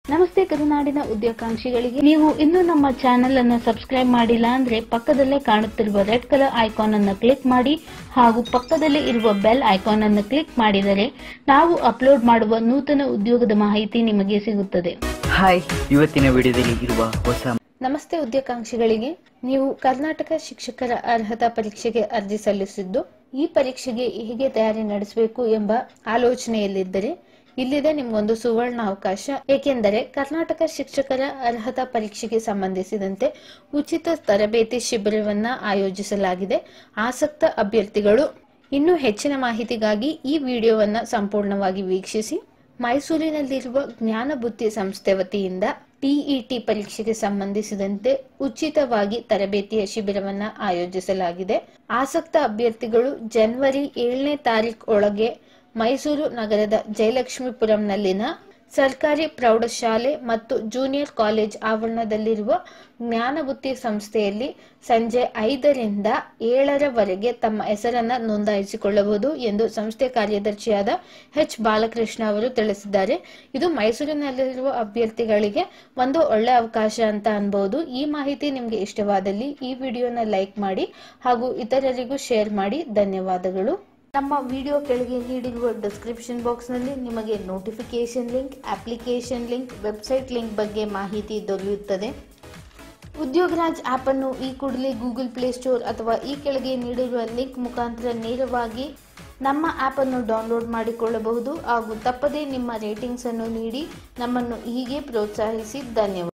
ನಮಸ್ತೆ ಕರುನಾಡಿನ ಉದ್ಯೋಗಾಂಕ್ಷಿಗಳಿಗೆ ನೀವು ಇನ್ನೂ ನಮ್ಮ ಚಾನೆಲ್ ಅನ್ನು ಸಬ್ಸ್ಕ್ರೈಬ್ ಮಾಡಿಲ್ಲ ಅಂದ್ರೆ ಪಕ್ಕದಲ್ಲೇ ಕಾಣುತ್ತಿರುವ ರೆಡ್ ಕಲರ್ ಐಕಾನ್ ಅನ್ನು ಕ್ಲಿಕ್ ಮಾಡಿ ಹಾಗೂ ಪಕ್ಕದಲ್ಲೇ ಇರುವ ಬೆಲ್ ಐಕಾನ್ ಅನ್ನು ಕ್ಲಿಕ್ ಮಾಡಿದರೆ ನಾವು ಅಪ್ಲೋಡ್ ಮಾಡುವ ನೂತನ ಉದ್ಯೋಗದ ಮಾಹಿತಿ ನಿಮಗೆ ಸಿಗುತ್ತದೆ ಹಾಯ್ ಇವತ್ತಿನ ವಿಡಿಯೋದಲ್ಲಿ ಇರುವ ಹೊಸ ನಮಸ್ತೆ ಉದ್ಯೋಗಾಂಕ್ಷಿಗಳಿಗೆ ನೀವು ಕರ್ನಾಟಕ ಶಿಕ್ಷಕರ ಅರ್ಹತಾ ಪರೀಕ್ಷೆಗೆ ಅರ್ಜಿ ಸಲ್ಲಿಸಿದ್ದು ಈ ಪರೀಕ್ಷೆಗೆ ಹೇಗೆ ತಯಾರಿ ನಡೆಸಬೇಕು ಎಂಬ ಆಲೋಚನೆಯಲ್ಲಿದ್ದರೆ ಇಲ್ಲಿದೆ ನಿಮ್ಗೊಂದು ಸುವರ್ಣ ಅವಕಾಶ ಏಕೆಂದರೆ ಕರ್ನಾಟಕ ಶಿಕ್ಷಕರ ಅರ್ಹತಾ ಪರೀಕ್ಷೆಗೆ ಸಂಬಂಧಿಸಿದಂತೆ ಉಚಿತ ತರಬೇತಿ ಶಿಬಿರವನ್ನ ಆಯೋಜಿಸಲಾಗಿದೆ ಆಸಕ್ತ ಅಭ್ಯರ್ಥಿಗಳು ಇನ್ನೂ ಹೆಚ್ಚಿನ ಮಾಹಿತಿಗಾಗಿ ಈ ವಿಡಿಯೋವನ್ನ ಸಂಪೂರ್ಣವಾಗಿ ವೀಕ್ಷಿಸಿ ಮೈಸೂರಿನಲ್ಲಿರುವ ಜ್ಞಾನ ಬುದ್ಧಿ ಸಂಸ್ಥೆ ವತಿಯಿಂದ ಟಿಇಟಿ ಪರೀಕ್ಷೆಗೆ ಸಂಬಂಧಿಸಿದಂತೆ ಉಚಿತವಾಗಿ ತರಬೇತಿಯ ಶಿಬಿರವನ್ನ ಆಯೋಜಿಸಲಾಗಿದೆ ಆಸಕ್ತ ಅಭ್ಯರ್ಥಿಗಳು ಜನವರಿ ಏಳನೇ ತಾರೀಕು ಒಳಗೆ ಮೈಸೂರು ನಗರದ ಜಯಲಕ್ಷ್ಮೀಪುರಂನಲ್ಲಿನ ಸರ್ಕಾರಿ ಪ್ರೌಢಶಾಲೆ ಮತ್ತು ಜೂನಿಯರ್ ಕಾಲೇಜ್ ಆವರಣದಲ್ಲಿರುವ ಜ್ಞಾನಬುದ್ಧಿ ಸಂಸ್ಥೆಯಲ್ಲಿ ಸಂಜೆ ಐದರಿಂದ ಏಳರವರೆಗೆ ತಮ್ಮ ಹೆಸರನ್ನ ನೋಂದಾಯಿಸಿಕೊಳ್ಳಬಹುದು ಎಂದು ಸಂಸ್ಥೆ ಕಾರ್ಯದರ್ಶಿಯಾದ ಎಚ್ ಬಾಲಕೃಷ್ಣ ಅವರು ತಿಳಿಸಿದ್ದಾರೆ ಇದು ಮೈಸೂರಿನಲ್ಲಿರುವ ಅಭ್ಯರ್ಥಿಗಳಿಗೆ ಒಂದು ಒಳ್ಳೆ ಅವಕಾಶ ಅಂತ ಅನ್ಬಹುದು ಈ ಮಾಹಿತಿ ನಿಮಗೆ ಇಷ್ಟವಾದಲ್ಲಿ ಈ ವಿಡಿಯೋನ ಲೈಕ್ ಮಾಡಿ ಹಾಗೂ ಇತರರಿಗೂ ಶೇರ್ ಮಾಡಿ ಧನ್ಯವಾದಗಳು ನಮ್ಮ ವಿಡಿಯೋ ಕೆಳಗೆ ನೀಡಿರುವ ಡಿಸ್ಕ್ರಿಪ್ಷನ್ ಬಾಕ್ಸ್ನಲ್ಲಿ ನಿಮಗೆ notification link application link website link ಬಗ್ಗೆ ಮಾಹಿತಿ ದೊರೆಯುತ್ತದೆ ಉದ್ಯೋಗರಾಜ್ ಆಪ್ ಅನ್ನು ಈ ಕೂಡಲೇ ಗೂಗಲ್ ಪ್ಲೇ ಸ್ಟೋರ್ ಅಥವಾ ಈ ಕೆಳಗೆ ನೀಡಿರುವ ಲಿಂಕ್ ಮುಖಾಂತರ ನೇರವಾಗಿ ನಮ್ಮ ಆಪ್ ಅನ್ನು ಡೌನ್ಲೋಡ್ ಮಾಡಿಕೊಳ್ಳಬಹುದು ಹಾಗೂ ತಪ್ಪದೇ ನಿಮ್ಮ ರೇಟಿಂಗ್ಸ್ ಅನ್ನು ನೀಡಿ ನಮ್ಮನ್ನು ಹೀಗೆ ಪ್ರೋತ್ಸಾಹಿಸಿ ಧನ್ಯವಾದ